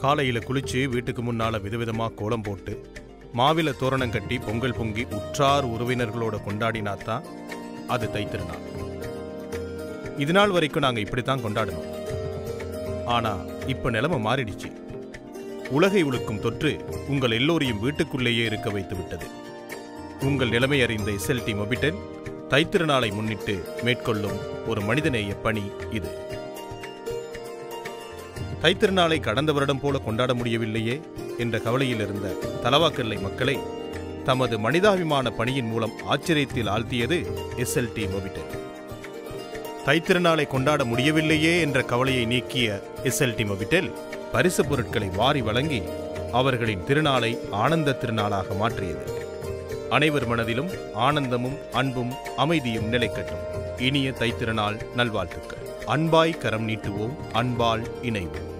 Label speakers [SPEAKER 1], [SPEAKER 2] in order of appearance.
[SPEAKER 1] காலையில குளிச்சு வீட்டுக்கு முன்னால விதவிதமா கோலம் போட்டு மாவில தோரணம் கட்டி பொங்கல் பொங்கி உற்றார் உறவினர்களோட கொண்டாடினாதான் அது தைத்திருநாள் இது நாள் வரைக்கும் நாங்க இப்படித்தான் கொண்டாடணும் ஆனா இப்ப நிலைமை மாறிடுச்சு உலகை உழுக்கும் தொற்று உங்கள் எல்லோரையும் வீட்டுக்குள்ளேயே இருக்க வைத்து விட்டது உங்கள் நிலைமை அறிந்த எஸ்எல்டி மொபிட்டல் தைத்திருநாளை முன்னிட்டு மேற்கொள்ளும் ஒரு மனிதநேய பணி இது தைத்திருநாளை கடந்த வருடம் போல கொண்டாட முடியவில்லையே என்ற கவலையில் இருந்த தலவாக்கல்லை மக்களை தமது மனிதாபிமான பணியின் மூலம் ஆச்சரியத்தில் ஆழ்த்தியது எஸ்எல்டி மொபிட்டல் தைத்திருநாளை கொண்டாட முடியவில்லையே என்ற கவலையை நீக்கிய எஸ்எல்டி மொபிட்டல் பரிசு பொருட்களை வாரி வழங்கி அவர்களின் திருநாளை ஆனந்த திருநாளாக மாற்றியது அனைவர் மனதிலும் ஆனந்தமும் அன்பும் அமைதியும் நிலைக்கட்டும் இனிய தைத்திருநாள் நல்வாழ்த்துக்கள் அன்பாய் கரம் நீட்டுவோம் அன்பால் இணைவோம்